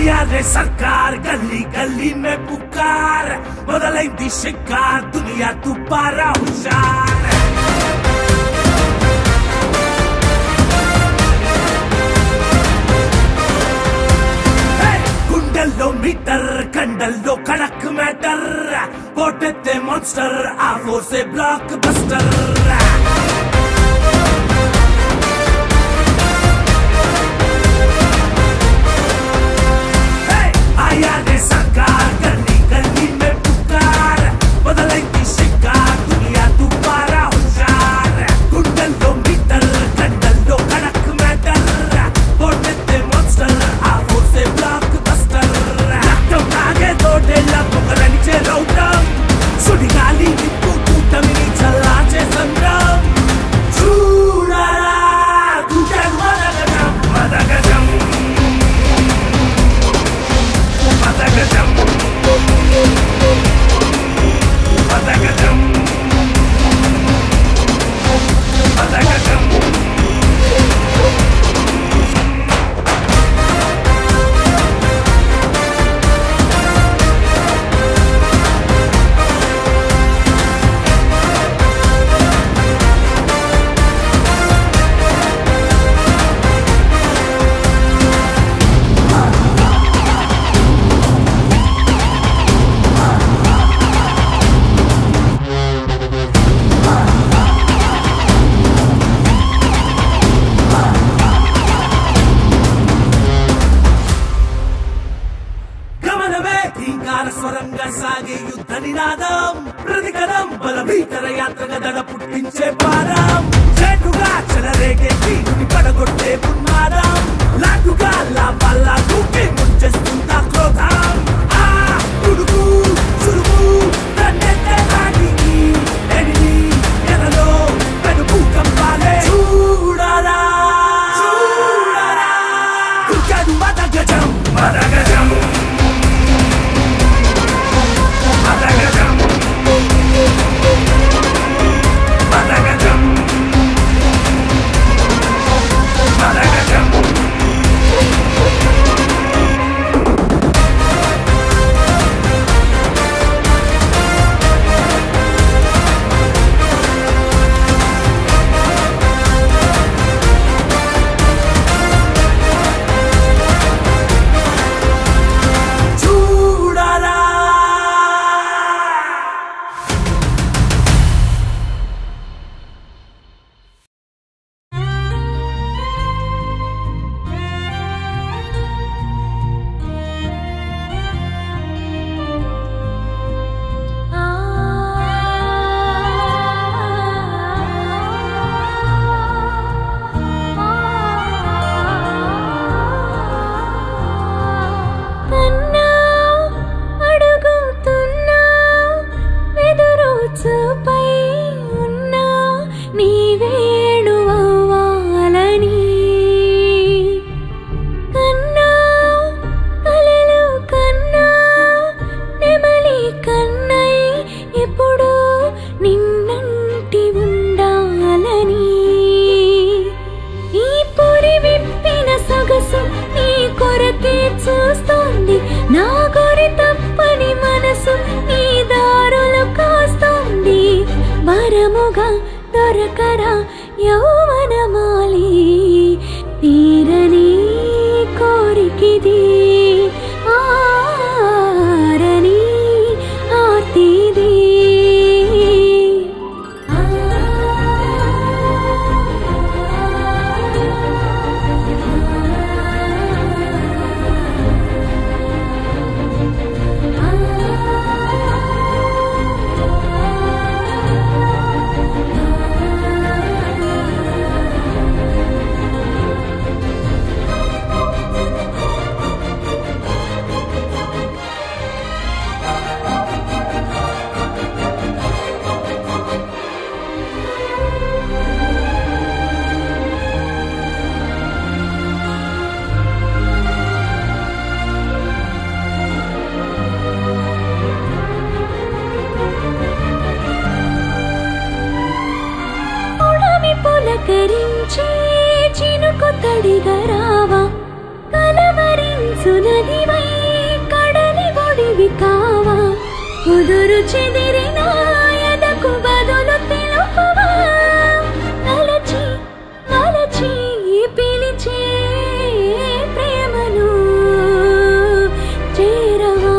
आया रे सरकार गली गली में पुकार మొదలైంది షికార్ దునియా తుపారా హుషార్ హే! గుండెల్లో మీటర్ కండల్లో కడక్ మ్యాటర్ పోటెత్తే మాన్స్టర్ ఆ ఫోర్సే బ్లాక్ బస్టర్ Hey! आया रे सरकार गली गली में पुकार बदलैंदी शिकार दुनिया दोबारा होशियार गुंडల్లో మీటర్ కండల్లో కడక్ మ్యాటర్ పోటెత్తే మాన్స్టర్ ఆ ఫోర్సే బ్లాక్ బస్టర్ రక్తం తాగే తోటేళ్ళ పొగరనిచే రౌద్రం సుడిగాలి నిప్పు కూటమిని చల్లాచే సంద్రం చూడరా గుండె మదగజం మదగజం మదగజం మదగజం మదగజం గమనమే టీంకార స్వరంగా సాగే యుద్ధ నినాదం ప్రతికరం బల భీకర యాత్రగా దడ పుట్టించే పాదం చేటుగా చెలరేగే తీరుని పడగొట్టే ఉన్మాదం లాటుగా లాభాల్లా దూకి ముంచేస్తుందా క్రోధం ఆ ఉడుకు చురుకు తన్నెత్తే నాటికి ఎనిమి ఎనలో పెనుపు కంపాలే చూడరా చూడరా దుర్గడు మదగజం మదగజం మదగజం మదగజం మదగజం చూడరా అన్నా అడుగుతున్నా వెదురు చూపై ఉన్నా నీ వేణువవ్వాలని కన్నా కలలు కన్నా నెమలి కన్నై ఎప్పుడు నిన్నంటి ఉండాలని ఈ పొరి విప్పిన సొగసు నీ కొరకే చూస్తోంది నా గురి తప్పని మనసు నీ దారులు కాస్తోంది వరముగా దొరకరా యౌవనమాలి తీరని కోరికిది ఆరని ఆర్తిది ఉడమి పులకరించే చినుకు తడిగా రావా కలవరించు నదివై కుదురు చెదిరిన ఎదకు బదులు తెలుపవా అలచి అలచి పిలిచే ప్రేమను చేరవా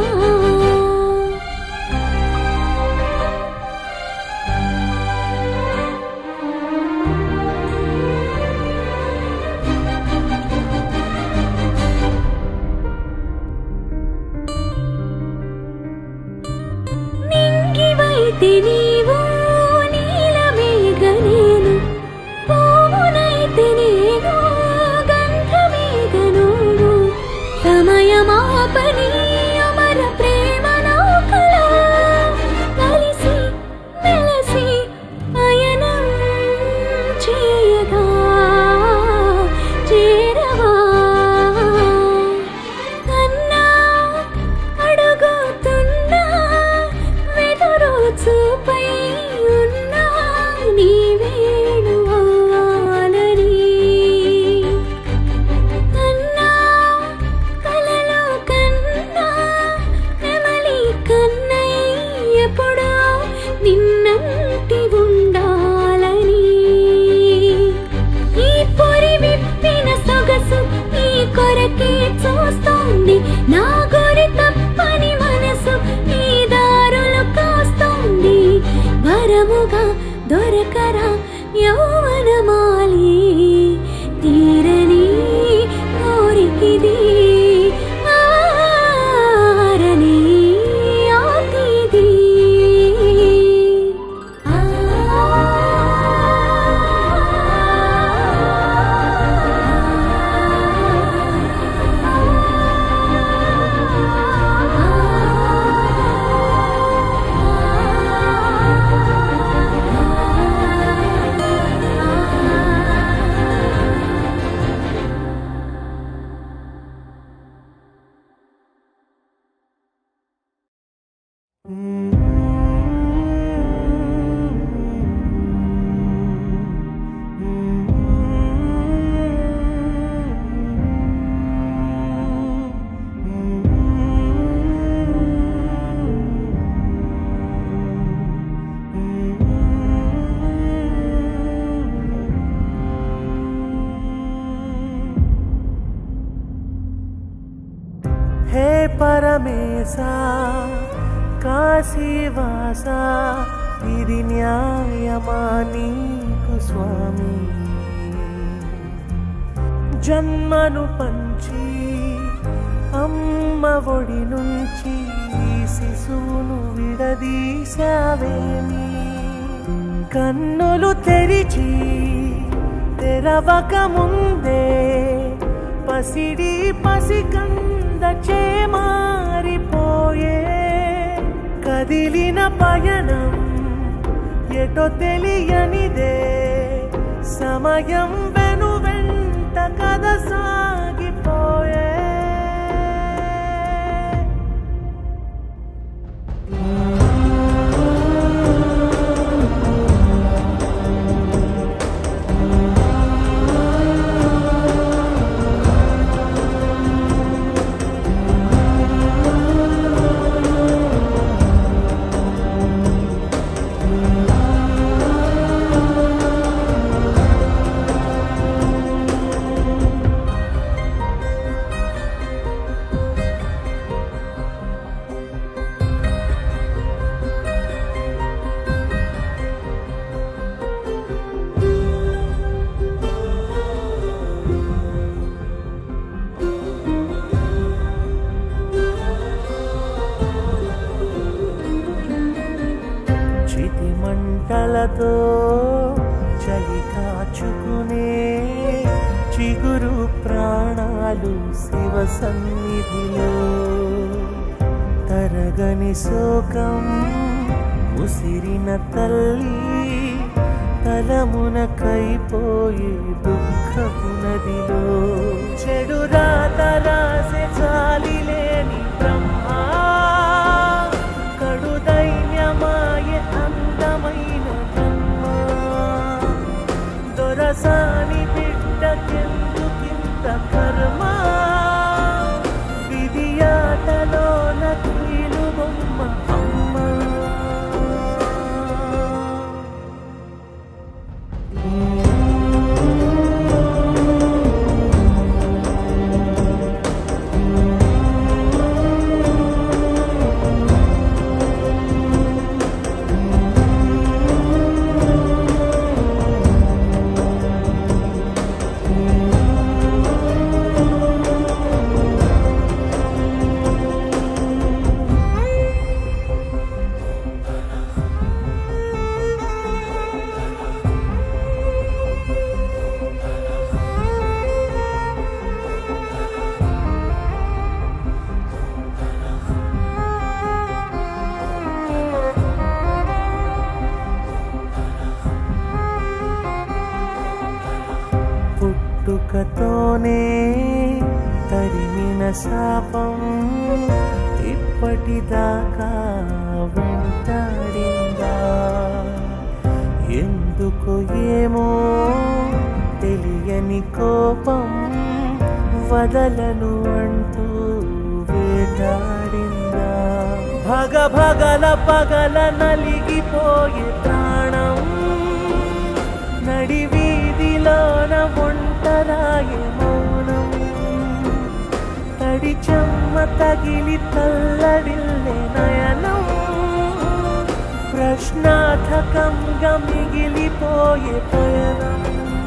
నింగివైతే నీవు నీలమేఘ నేను పువ్వునైతే నేను గంధమేఘ నువ్వు సమయమాపని అమర ప్రేమ నౌకలా కలిసి మెలసి పయనం చేయగా చేరవా కన్నా అడుగుతున్నా వెదురు చూపై ఉన్నా నీ వేణు అవ్వాలని కన్నా కలలో కన్నా నెమలి కన్నై ఎప్పుడో నిన్నంటి ఉండాలని ఈ పొరి విప్పిన సొగసు ఈ కొరకే చూస్తోంది నా గురి తప్పని మనసు ఈ దారులు కాస్తోంది వరముగా దొరకరా యౌవనమాలి తీరని కోరికిది ఆరని ఆతిది హే పరమేశ కాశీవాస ఇది న్యాయమా నీకు స్వామి జన్మను పంచి అమ్మ ఒడి నుంచి ఈ శిశువును విడదీశావేమి కన్నులు తెరిచి తెరవక ముందే పసిడి పసికంద చేమారిపోయే కదిలిన పయనం ఎటో తెలియనిదే సమయం వెను వెంట కథ సాగిపోయే చితి మంటలతో చలి కాచుకునే చిగురు ప్రాణాలు శివ సన్నిధిలో తరగని శోకం ఉసిరిన తల్లి తలమున కైపోయి దుఃఖపు నదిలో చెడు రాత రాసే చాలి లేని బ్రహ్మ కడు దైన్యమాయ అందమైన జన్మ దొరసాని బిడ్డకెందుకింత కర్మ విధియాటలో నకీలు బొమ్మ పుట్టుకతోనే తరిమిన శాపం ఇప్పటిదాకా వెంటాడిందా ఎందుకు ఏమో తెలియని కోపం వదలను అంటూ వేటాడిందా భగ భగల పగల నలిగిపోయే ప్రాణం నడి వీధిలోన ఒంటరాయే మౌనం తడి చెమ్మ తగిలి తల్లడిల్లే నయనం ప్రశ్నార్థకంగా మిగిలిపోయే పయనం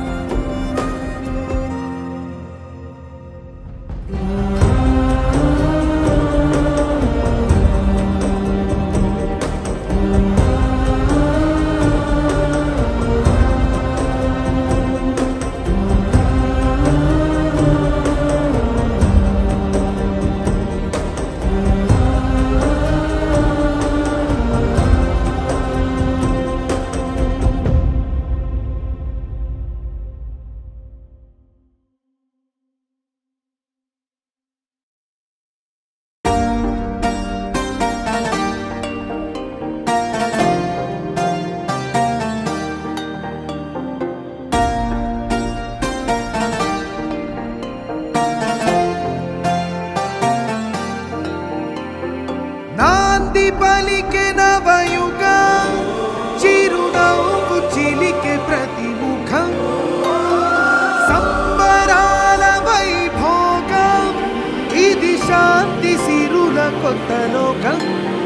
నాంది పలికే నవయుగా చిరునవ్వు చిలికే ప్రతిముఖం సంబరాల వైభోగం ఇది శాంతి సిరుల కొత్త లోకం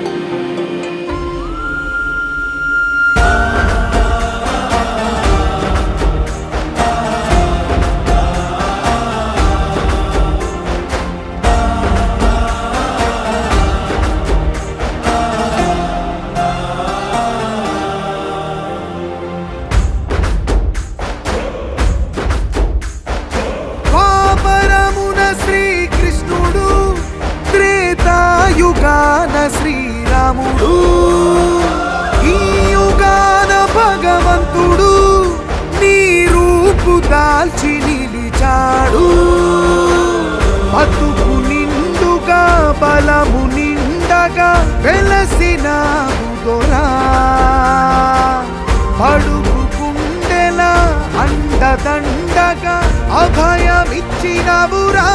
ద్వాపరమున శ్రీకృష్ణుడు త్రేతాయుగాన శ్రీరాముడు ఈ యుగాన భగవంతుడు నీ రూపు దాల్చి నిలిచాడు బతుకు నిండుగా బలము నిండగా వెలసిన దొరా పడుగు గుండెల అండదండగా అభయమిచ్చినవురా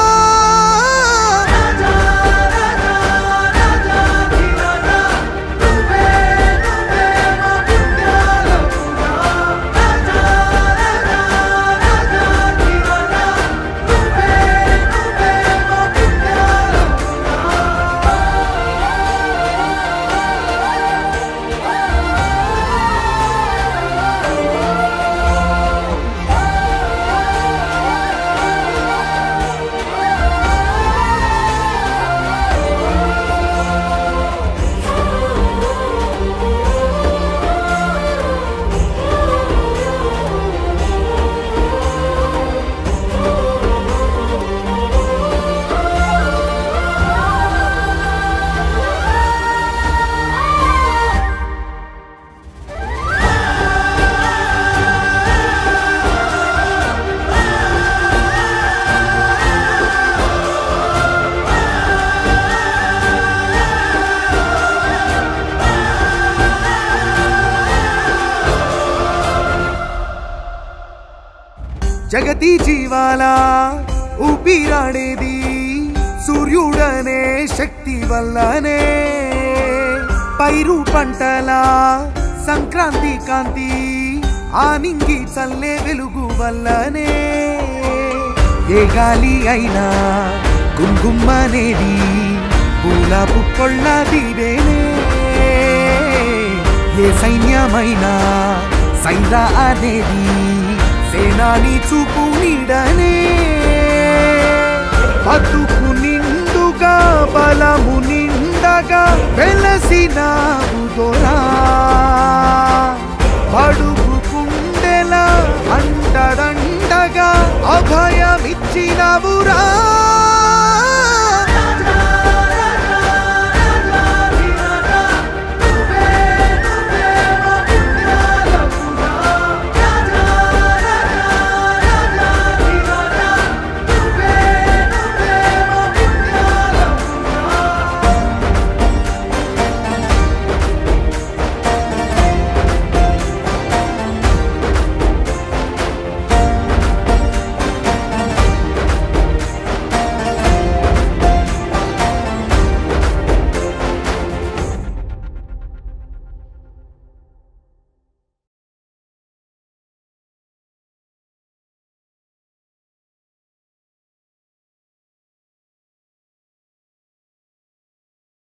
జగతి జీవాల ఊపిరాడేది సూర్యుడనే శక్తి వల్లనే పైరు పంటల సంక్రాంతి కాంతి ఆనింగి చల్లే వెలుగు వల్లనే ఏ గాలి అయినా గుంగుమ్మనేది పూల పుక్కొళ్ళ దివేనే ఏ సైన్యమైనా సైరా అనేది సేనాని చూపు నీడనే బతుకు నిండుగా బలము నిండగా వెలసిన దొరా పడుగు గుండెల అండదండగా అభయమిచ్చినవురా